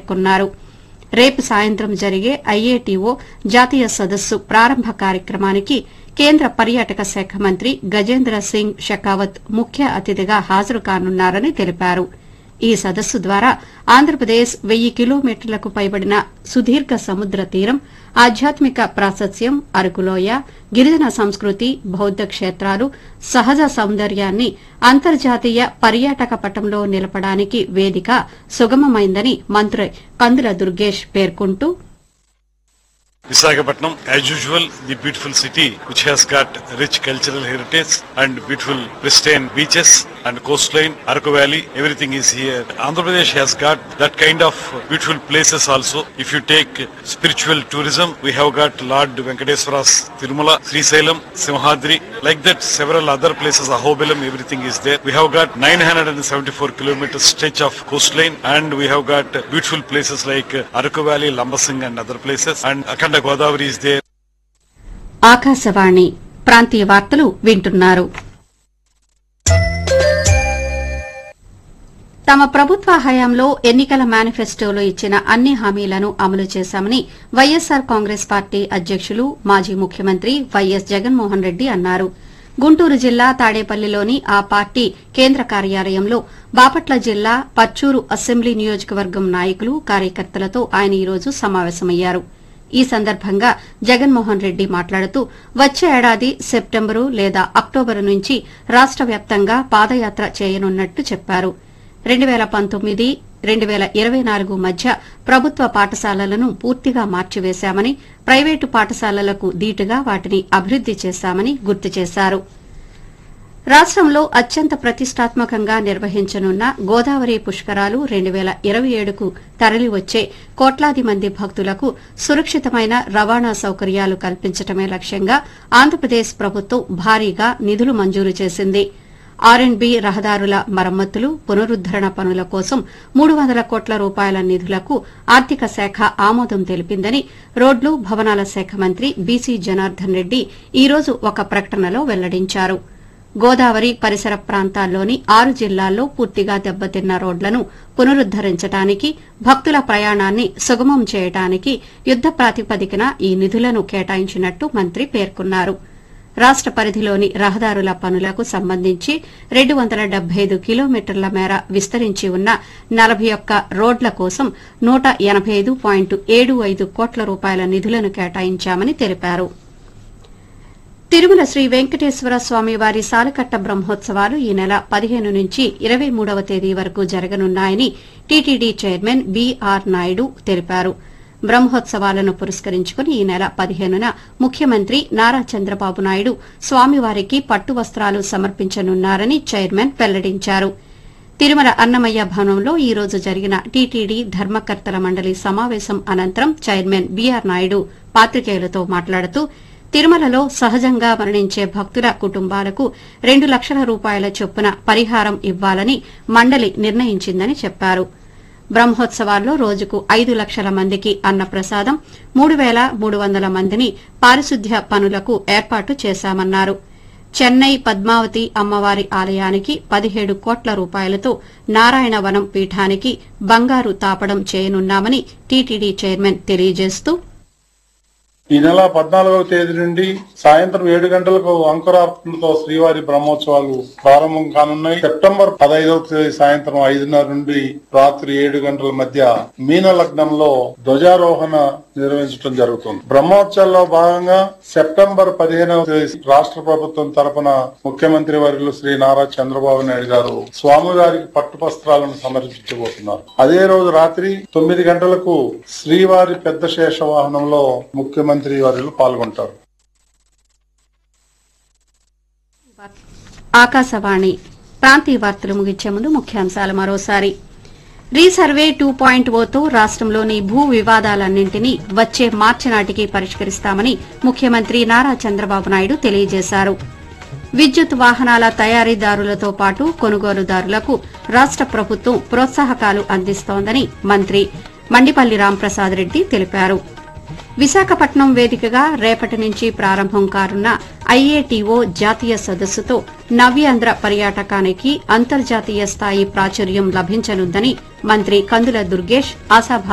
పేర్కొన్నారు రేపు సాయంత్రం జరిగే ఐఏటీఓ జాతీయ సదస్సు ప్రారంభ కార్యక్రమానికి కేంద్ర పర్యాటక శాఖ మంత్రి గజేంద్ర సింగ్ షెకావత్ ముఖ్య అతిథిగా హాజరు కానున్నారని తెలిపారు ఈ సదస్సు ద్వారా ఆంధ్రప్రదేశ్ వెయ్యి కిలోమీటర్లకు పైబడిన సుదీర్ఘ సముద్ర తీరం ఆధ్యాత్మిక ప్రాశస్యం అరకులోయ గిరిజన సంస్కృతి బౌద్ద క్షేత్రాలు సహజ సౌందర్యాన్ని అంతర్జాతీయ పర్యాటక పటంలో నిలపడానికి వేదిక సుగమమైందని మంత్రి కందుల దుర్గేష్ పేర్కొంటూ Visakhapatnam, as usual, the beautiful city which has got rich cultural heritage and beautiful pristine beaches and coastline, Arco Valley, everything is here. Andhra Pradesh has got that kind of beautiful places also. If you take spiritual tourism, we have got Lord Venkateswara's Tirumala, Sri Salem, Simhadri, like that several other places, Ahobilam, everything is there. We have got 974 kilometers stretch of coastline and we have got beautiful places like Arco Valley, Lambasing and other places and Akhanda Godavari is there. Akashvani ప్రాంతీయ వార్తలు వింటున్నారు తమ ప్రభుత్వ హయాంలో ఎన్నికల మేనిఫెస్టోలో ఇచ్చిన అన్ని హామీలను అమలు చేశామని వైఎస్సార్ కాంగ్రెస్ పార్టీ అధ్యకులు మాజీ ముఖ్యమంత్రి వైఎస్ జగన్మోహన్ రెడ్డి అన్నారు గుంటూరు జిల్లా తాడేపల్లిలోని ఆ పార్టీ కేంద్ర కార్యాలయంలో బాపట్ల జిల్లా పర్చూరు అసెంబ్లీ నియోజకవర్గం నాయకులు కార్యకర్తలతో ఆయన ఈరోజు సమావేశమయ్యారు ఈ సందర్భంగా జగన్మోహన్ రెడ్డి మాట్లాడుతూ వచ్చే ఏడాది సెప్టెంబరు లేదా అక్టోబరు నుంచి రాష్ట వ్యాప్తంగా పాదయాత్ర చేయనున్నట్టు చెప్పారు రెండు వేల పంతొమ్మిది రెండు వేల ఇరవై నాలుగు మధ్య ప్రభుత్వ పాఠశాలలను పూర్తిగా మార్చివేశామని ప్రైవేటు పాఠశాలలకు దీటుగా వాటిని అభివృద్ది చేశామని గుర్తు చేశారు రాష్టంలో అత్యంత ప్రతిష్టాత్మకంగా నిర్వహించనున్న గోదావరి పుష్కరాలు రెండు వేల ఇరవై ఏడుకు తరలివచ్చే కోట్లాది మంది భక్తులకు సురక్షితమైన రవాణా సౌకర్యాలు కల్పించడమే లక్ష్యంగా ఆంధ్రప్రదేశ్ ప్రభుత్వం భారీగా నిధులు మంజూరు చేసింది ఆర్ అండ్ బి రహదారుల మరమ్మతులు పునరుద్దరణ పనుల కోసం మూడు వందల కోట్ల రూపాయల నిధులకు ఆర్థిక శాఖ ఆమోదం తెలిపిందని రోడ్లు భవనాల శాఖ మంత్రి బీసీ జనార్దన్ రెడ్డి ఈ రోజు ఒక ప్రకటనలో వెల్లడించారు గోదావరి పరిసర ప్రాంతాల్లోని ఆరు జిల్లాల్లో పూర్తిగా దెబ్బతిన్న రోడ్లను పునరుద్దరించడానికి భక్తుల ప్రయాణాన్ని సుగమం చేయడానికి యుద్ద ప్రాతిపదికన ఈ నిధులను కేటాయించినట్టు మంత్రి పేర్కొన్నారు రాష్ట పరిధిలోని రహదారుల పనులకు సంబంధించి రెండు వందల డెబ్బై ఐదు కిలోమీటర్ల మేర విస్తరించి ఉన్న నలభై ఒక్క రోడ్ల కోసం నూట ఎనబై ఐదు పాయింట్ ఏడు ఐదు కోట్ల రూపాయల నిధులను కేటాయించామని తెలిపారు తిరుమల శ్రీ వెంకటేశ్వర స్వామి వారి సాలకట్ట బ్రహ్మోత్సవాలు ఈ నెల పదిహేను నుంచి ఇరవై మూడవ తేదీ వరకు జరగనున్నాయని టీటీడీ చైర్మన్ బీఆర్ నాయుడు తెలిపారు బ్రహ్మోత్సవాలను పురస్కరించుకుని ఈ నెల పదిహేనున ముఖ్యమంత్రి నారా చంద్రబాబు నాయుడు స్వామివారికి పట్టు వస్త్రాలు సమర్పించనున్నారని చైర్మన్ వెల్లడించారు తిరుమల అన్నమయ్య భవనంలో ఈ రోజు జరిగిన టీటీడీ ధర్మకర్తల మండలి సమావేశం అనంతరం చైర్మన్ బీఆర్ నాయుడు పాత్రికేయులతో మాట్లాడుతూ తిరుమలలో సహజంగా మరణించే భక్తుల కుటుంబాలకు రెండు లక్షల రూపాయల చొప్పున పరిహారం ఇవ్వాలని మండలి నిర్ణయించిందని చెప్పారు బ్రహ్మోత్సవాల్లో రోజుకు ఐదు లక్షల మందికి అన్నప్రసాదం మూడు వేల మూడు వందల మందిని పారిశుద్ధ్య పనులకు ఏర్పాటు చేశామన్నారు చెన్నై పద్మావతి అమ్మవారి ఆలయానికి పదిహేడు కోట్ల రూపాయలతో నారాయణవనం పీఠానికి బంగారు తాపడం చేయనున్నామని టీటీడీ చైర్మన్ తెలియజేస్తూ ఈ నెల పద్నాలుగవ తేదీ నుండి సాయంత్రం ఏడు గంటలకు అంకురార్పణతో శ్రీవారి బ్రహ్మోత్సవాలు ప్రారంభం కానున్నాయి సెప్టెంబర్ పదహైదవ తేదీ సాయంత్రం ఐదున్నర నుండి రాత్రి ఏడు గంటల మధ్య మీన లగ్నంలో ధ్వజారోహణ నిర్వహించడం జరుగుతుంది బ్రహ్మోత్సవాల్లో భాగంగా సెప్టెంబర్ పదిహేనవ తేదీ రాష్ట్ర ప్రభుత్వం తరపున ముఖ్యమంత్రి వర్యులు శ్రీ నారా చంద్రబాబు నాయుడు గారు స్వామివారికి పట్టు వస్త్రాలను సమర్పించబోతున్నారు అదే రోజు రాత్రి తొమ్మిది గంటలకు శ్రీవారి పెద్ద శేష వాహనంలో ముఖ్యమంత్రి వర్యులు పాల్గొంటారు ఆకాశవాణి ప్రాంతీయ వార్తలు ముగించే ముందు ముఖ్యాంశాలు మరోసారి రీసర్వే టూ పాయింట్ ఓతో రాష్టంలోని భూ వివాదాలన్నింటినీ వచ్చే మార్చి నాటికి పరిష్కరిస్తామని ముఖ్యమంత్రి నారా చంద్రబాబు నాయుడు తెలియజేశారు విద్యుత్ వాహనాల తయారీదారులతో పాటు కొనుగోలుదారులకు రాష్ట ప్రభుత్వం ప్రోత్సాహకాలు అందిస్తోందని మంత్రి మండిపల్లి రాంప్రసాద్ రెడ్డి తెలిపారు విశాఖపట్నం వేదికగా రేపటి నుంచి ప్రారంభం కానున్న ఐఏటీఓ జాతీయ సదస్సుతో నవ్యాంధ్ర పర్యాటకానికి అంతర్జాతీయ స్థాయి ప్రాచుర్యం లభించనుందని మంత్రి కందుల దుర్గేష్ ఆశాభావం